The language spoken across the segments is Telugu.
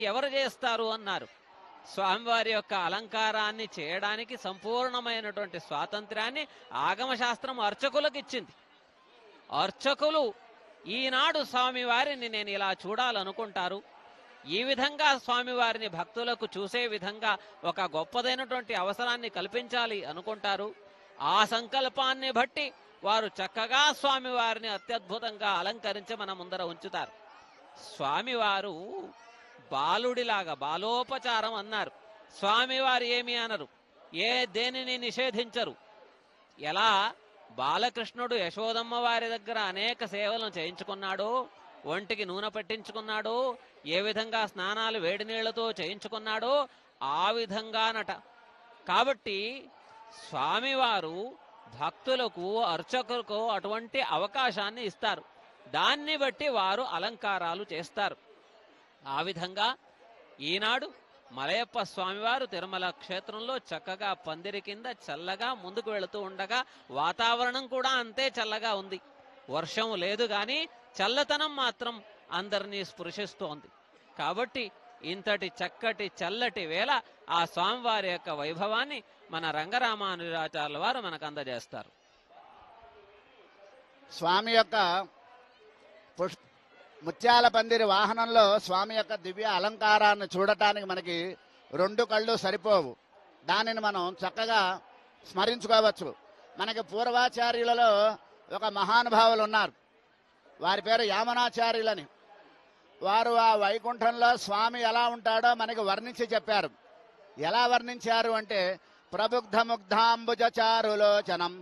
ఎవరు చేస్తారు అన్నారు స్వామివారి యొక్క అలంకారాన్ని చేయడానికి సంపూర్ణమైనటువంటి స్వాతంత్ర్యాన్ని ఆగమశాస్త్రం అర్చకులకు ఇచ్చింది అర్చకులు ఈనాడు స్వామివారిని నేను ఇలా చూడాలనుకుంటారు ఈ విధంగా స్వామివారిని భక్తులకు చూసే విధంగా ఒక గొప్పదైనటువంటి అవసరాన్ని కల్పించాలి అనుకుంటారు ఆ సంకల్పాన్ని బట్టి వారు చక్కగా స్వామివారిని అత్యద్భుతంగా అలంకరించి మన ముందర ఉంచుతారు స్వామివారు బాలుడిలాగా బాలోపచారం అన్నారు స్వామివారు ఏమి అనరు ఏ దేనిని నిషేధించరు ఎలా బాలకృష్ణుడు యశోదమ్మ వారి దగ్గర అనేక సేవలను చేయించుకున్నాడు ఒంటికి నూనె పట్టించుకున్నాడు ఏ విధంగా స్నానాలు వేడి నీళ్లతో చేయించుకున్నాడో ఆ విధంగానట కాబట్టి స్వామివారు భక్తులకు అర్చకులకు అటువంటి అవకాశాన్ని ఇస్తారు దాన్ని బట్టి వారు అలంకారాలు చేస్తారు ఆ విధంగా ఈనాడు మలయప్ప స్వామివారు తిరుమల క్షేత్రంలో చక్కగా పందిరి కింద చల్లగా ముందుకు వెళుతూ ఉండగా వాతావరణం కూడా అంతే చల్లగా ఉంది వర్షం లేదు కానీ చల్లతనం మాత్రం అందరినీ స్పృశిస్తోంది కాబట్టి ఇంతటి చక్కటి చల్లటి వేళ ఆ స్వామివారి యొక్క వైభవాన్ని మన రంగరామానుజాచార్యుల వారు మనకు అందజేస్తారు స్వామి యొక్క పుష్ ముత్యాల పందిరి వాహనంలో స్వామి యొక్క దివ్య అలంకారాన్ని చూడటానికి మనకి రెండు కళ్ళు సరిపోవు దానిని మనం చక్కగా స్మరించుకోవచ్చు మనకి పూర్వాచార్యులలో ఒక మహానుభావులు ఉన్నారు వారి పేరు యామనాచార్యులని వారు ఆ వైకుంఠంలో స్వామి ఎలా ఉంటాడో మనకి వర్ణించి చెప్పారు ఎలా వర్ణించారు అంటే ప్రబుద్ధ ముగ్ధాంబుజ చారులోచనం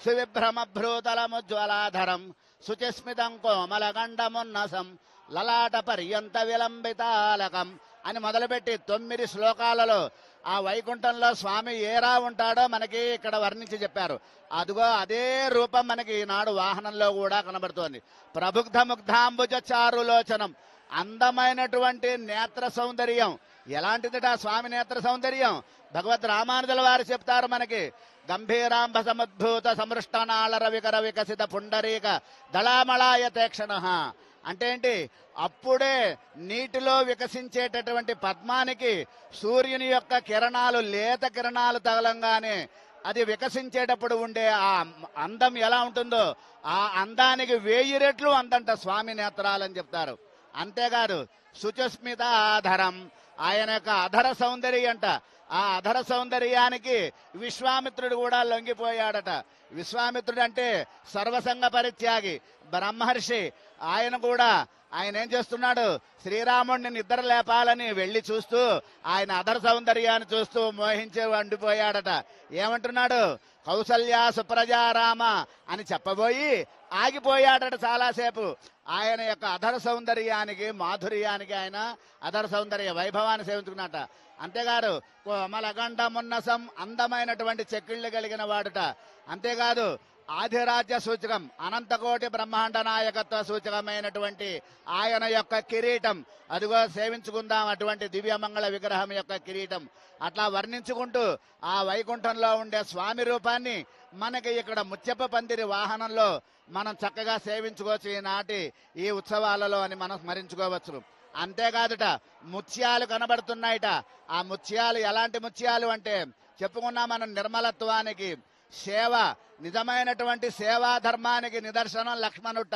సువిభ్రమభ్రూతలముజ్వలాధరం శుచిస్మితం కోమలగండమున్నసం లలాట పర్యంత విలంబితాలకం అని మొదలుపెట్టి తొమ్మిది శ్లోకాలలో ఆ వైకుంఠంలో స్వామి ఏరా ఉంటాడో మనకి ఇక్కడ వర్ణించి చెప్పారు అదిగో అదే రూపం మనకి ఈనాడు వాహనంలో కూడా కనబడుతోంది ప్రబుద్ధ ముగ్ధాంబుజ చారులోచనం అందమైనటువంటి నేత్ర సౌందర్యం ఎలాంటిదిట ఆ స్వామి నేత్ర సౌందర్యం భగవద్ రామానుజుల వారు చెప్తారు మనకి గంభీరాంబ సముద్భూత సమృష్టనాళర వికర వికసిత పుండరీక దళామళాయ తేక్షణ అంటే ఏంటి అప్పుడే నీటిలో వికసించేటటువంటి పద్మానికి సూర్యుని యొక్క కిరణాలు లేత కిరణాలు తగలంగానే అది వికసించేటప్పుడు ఉండే ఆ అందం ఎలా ఉంటుందో ఆ అందానికి వేయి రెట్లు అందంట స్వామి నేత్రాలని చెప్తారు అంతేకాదు శుచస్మిత ఆధరం ఆయన యొక్క అధర సౌందర్యం అంట ఆ అధర సౌందర్యానికి విశ్వామిత్రుడు కూడా లొంగిపోయాడట విశ్వామిత్రుడు అంటే సర్వసంగ పరిత్యాగి బ్రహ్మర్షి ఆయన కూడా ఆయన ఏం చేస్తున్నాడు శ్రీరాముడిని నిద్ర లేపాలని వెళ్ళి చూస్తూ ఆయన అధర సౌందర్యాన్ని చూస్తూ మోహించి వండిపోయాడట ఏమంటున్నాడు కౌసల్య సుప్రజారామ అని చెప్పబోయి ఆగిపోయాడట చాలాసేపు ఆయన యొక్క అధర సౌందర్యానికి మాధుర్యానికి ఆయన అధర సౌందర్య వైభవాన్ని సేవించుకున్నట అంతేకాదు కోమలగండమున్నసం అందమైనటువంటి చెక్కిళ్ళు కలిగిన వాడుట అంతేకాదు ఆధిరాజ్య సూచకం అనంతకోటి బ్రహ్మాండ నాయకత్వ సూచకమైనటువంటి ఆయన యొక్క కిరీటం అదిగో సేవించుకుందాం అటువంటి దివ్యమంగళ విగ్రహం యొక్క కిరీటం అట్లా వర్ణించుకుంటూ ఆ వైకుంఠంలో ఉండే స్వామి రూపాన్ని మనకి ఇక్కడ ముత్యప్ప పందిరి వాహనంలో మనం చక్కగా సేవించుకోవచ్చు ఈనాటి ఈ ఉత్సవాలలో అని మనం స్మరించుకోవచ్చు అంతేకాదుట ముత్యాలు కనబడుతున్నాయిట ఆ ముత్యాలు ఎలాంటి ముత్యాలు అంటే చెప్పుకున్నా మనం నిర్మలత్వానికి సేవ నిజమైనటువంటి సేవా ధర్మానికి నిదర్శనం లక్ష్మణుట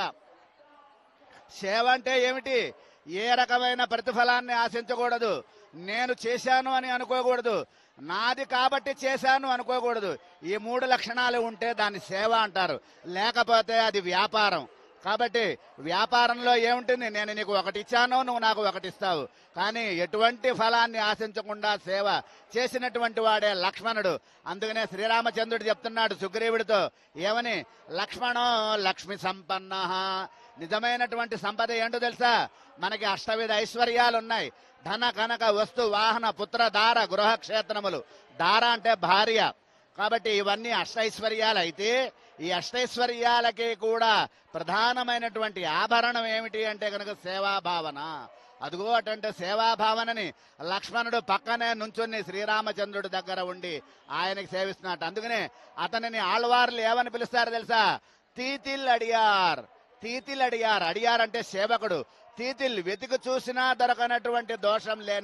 సేవ అంటే ఏమిటి ఏ రకమైన ప్రతిఫలాన్ని ఆశించకూడదు నేను చేశాను అని అనుకోకూడదు నాది కాబట్టి చేశాను అనుకోకూడదు ఈ మూడు లక్షణాలు ఉంటే దాన్ని సేవ అంటారు లేకపోతే అది వ్యాపారం కాబట్టి వ్యాపారంలో ఏముంటుంది నేను నీకు ఒకటి ఇచ్చాను నువ్వు నాకు ఒకటి ఇస్తావు కానీ ఎటువంటి ఫలాన్ని ఆశించకుండా సేవ చేసినటువంటి వాడే లక్ష్మణుడు అందుకనే శ్రీరామచంద్రుడు చెప్తున్నాడు సుగ్రీవుడితో ఏమని లక్ష్మణో లక్ష్మి సంపన్న నిజమైనటువంటి సంపద ఏంటో తెలుసా మనకి అష్టవిధ ఐశ్వర్యాలు ఉన్నాయి ధన కనక వస్తు వాహన పుత్ర దార గృహక్షేత్రములు దార అంటే భార్య కాబట్టి ఇవన్నీ అష్టైశ్వర్యాలు అయితే ఈ అష్టైశ్వర్యాలకి కూడా ప్రధానమైనటువంటి ఆభరణం ఏమిటి అంటే కనుక సేవాభావన అదిగో అటువంటి సేవాభావనని లక్ష్మణుడు పక్కనే నుంచుని శ్రీరామచంద్రుడి దగ్గర ఉండి ఆయనకి సేవిస్తున్నట్టు అందుకనే అతనిని ఆళ్వార్లు ఏమని పిలుస్తారు తెలుసా తీతిల్ అడియార్ తీతిల్ అడియార్ అడియార్ అంటే సేవకుడు తీతిల్ వెతికి చూసినా దొరకనటువంటి దోషం లేని